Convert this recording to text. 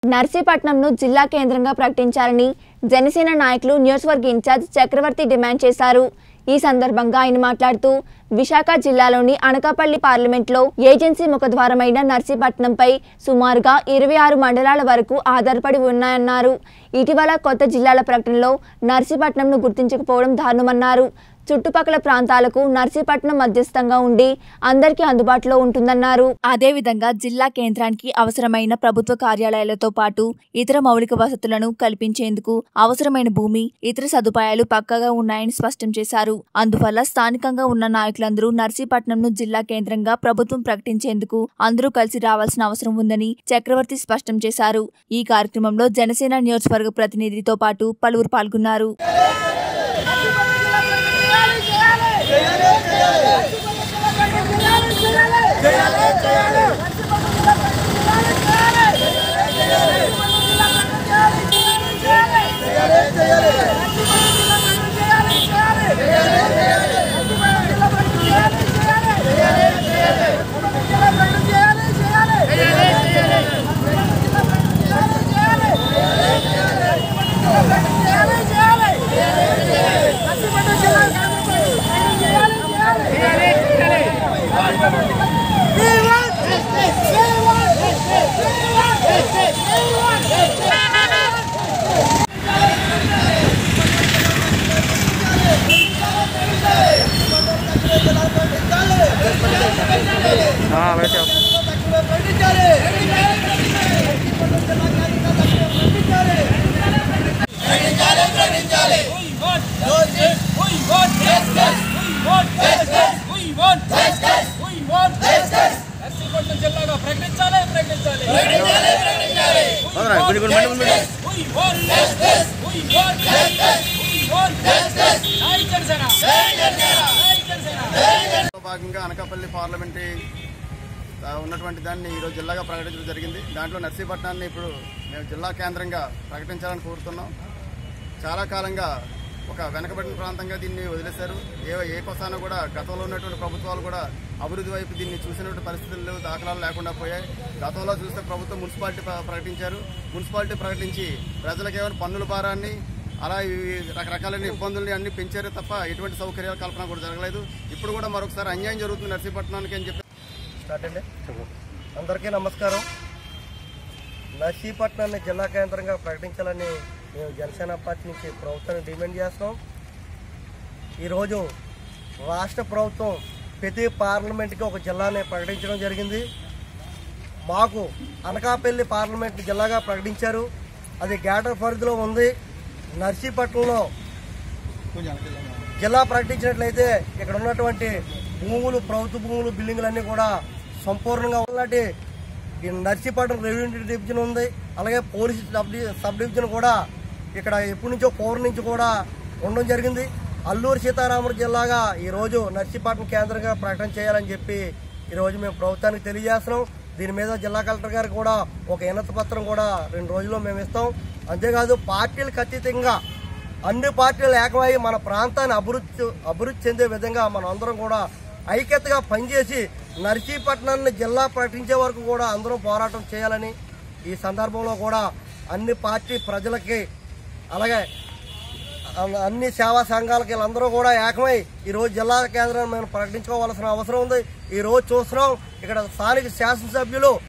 నర్సీపట్నంను జిల్లా కేంద్రంగా ప్రకటించాలని జనసేన నాయకులు నియోజకవర్గ ఇన్ఛార్జ్ చక్రవర్తి డిమాండ్ చేశారు ఈ సందర్భంగా ఆయన మాట్లాడుతూ విశాఖ జిల్లాలోని అనకాపల్లి పార్లమెంట్లో ఏజెన్సీ ముఖద్వారమైన నర్సీపట్నంపై సుమారుగా ఇరవై ఆరు మండలాల వరకు ఆధారపడి ఉన్నాయన్నారు ఇటీవల కొత్త జిల్లాల ప్రకటనలో నర్సీపట్నంను గుర్తించకపోవడం దారుణమన్నారు చుట్టుపక్కల ప్రాంతాలకు నర్సీపట్నం మధ్యస్థంగా ఉండి అందరికీ అందుబాటులో ఉంటుందన్నారు అదేవిధంగా జిల్లా కేంద్రానికి అవసరమైన ప్రభుత్వ కార్యాలయాలతో పాటు ఇతర మౌలిక వసతులను కల్పించేందుకు అవసరమైన భూమి ఇతర సదుపాయాలు పక్కగా ఉన్నాయని స్పష్టం చేశారు అందువల్ల స్థానికంగా ఉన్న నాయకులందరూ నర్సీపట్నంను జిల్లా కేంద్రంగా ప్రభుత్వం ప్రకటించేందుకు అందరూ కలిసి రావాల్సిన అవసరం ఉందని చక్రవర్తి స్పష్టం చేశారు ఈ కార్యక్రమంలో జనసేన నియోజకవర్గ ప్రతినిధితో పాటు పలువురు పాల్గొన్నారు నర్సీపట్నం జిల్లాగా ప్రకటించాలి ప్రకటించాలి అవునా? కొంచెం కొంచెం మంది ముందు పెట్టు. We want justice. We want justice. We want justice. జై జనసేన. జై జనసేన. లో భాగంగా అనకాపల్లి పార్లమెంటరీ ఆ, ఉన్నటువంటి దాన్ని ఈరోజు జిల్లాగా ప్రకటించడం జరిగింది దాంట్లో నర్సీపట్నాన్ని ఇప్పుడు మేము జిల్లా కేంద్రంగా ప్రకటించాలని కోరుతున్నాం చాలా కాలంగా ఒక వెనకబడిన ప్రాంతంగా దీన్ని వదిలేశారు ఏ ఏ కొసాన కూడా గతంలో ఉన్నటువంటి ప్రభుత్వాలు కూడా అభివృద్ధి వైపు దీన్ని చూసినటువంటి పరిస్థితులు దాఖలాలు లేకుండా పోయాయి గతంలో చూస్తే ప్రభుత్వం మున్సిపాలిటీ ప్ర- ప్రకటించారు మున్సిపాలిటీ ప్రకటించి ప్రజలకు ఏమైనా పన్నుల భారాన్ని అలా ఈ రకరకాలైన ఇబ్బందుల్ని అన్ని పెంచారే తప్ప ఎటువంటి సౌకర్యాల కల్పన కూడా జరగలేదు ఇప్పుడు కూడా మరొకసారి అన్యాయం జరుగుతుంది నర్సీపట్నానికి అని చెప్పి స్టార్ట్ అండి అందరికీ నమస్కారం నర్సీపట్నాన్ని జిల్లా కేంద్రంగా ప్రకటించాలని మేము జనసేన పార్టీ నుంచి ప్రభుత్వాన్ని డిమాండ్ చేస్తాం ఈరోజు రాష్ట్ర ప్రభుత్వం ప్రతి పార్లమెంట్కి ఒక జిల్లాని ప్రకటించడం జరిగింది మాకు అనకాపల్లి పార్లమెంట్ జిల్లాగా ప్రకటించారు అది గ్రేటర్ పరిధిలో ఉంది నర్సీపట్నంలో జిల్లా ప్రకటించినట్లయితే ఇక్కడ ఉన్నటువంటి భూములు ప్రభుత్వ భూములు బిల్డింగులన్నీ కూడా సంపూర్ణంగా ఉన్నటి ఈ నర్సీపట్నం రెవెన్యూ డివిజన్ ఉంది అలాగే పోలీస్ సబ్ డి- సబ్ డివిజన్ కూడా ఇక్కడ ఎప్పటి నుంచో పౌరు నుంచి కూడా ఉండడం జరిగింది అల్లూరు సీతారామరాజు జిల్లాగా ఈరోజు నర్సీపట్నం కేంద్రంగా ప్రకటన చేయాలని చెప్పి ఈరోజు మేము ప్రభుత్వానికి తెలియజేస్తున్నాం దీని మీద జిల్లా కలెక్టర్ గారికి కూడా ఒక వినతి పత్రం కూడా రెండు రోజుల్లో మేము ఇస్తాం అంతేకాదు పార్టీలకు అతీతంగా అన్ని పార్టీలు ఏకమై మన ప్రాంతాన్ని అభివృద్ధి అభివృద్ధి చెందే విధంగా మనం అందరం కూడా ఐక్యతగా పనిచేసి నర్సీపట్నాన్ని జిల్లా ప్రకటించే వరకు కూడా అందరం పోరాటం చేయాలని ఈ సందర్భంలో కూడా అన్ని పార్టీ ప్రజలకి అలాగే అన్ని- అన్ని సేవా సంఘాలకి వీళ్ళందరూ కూడా ఏకమై ఈ రోజు జిల్లా కేంద్రాన్ని మేము ప్రకటించుకోవాల్సిన అవసరం ఉంది ఈ రోజు చూస్తున్నాం ఇక్కడ స్థానిక శాసనసభ్యులు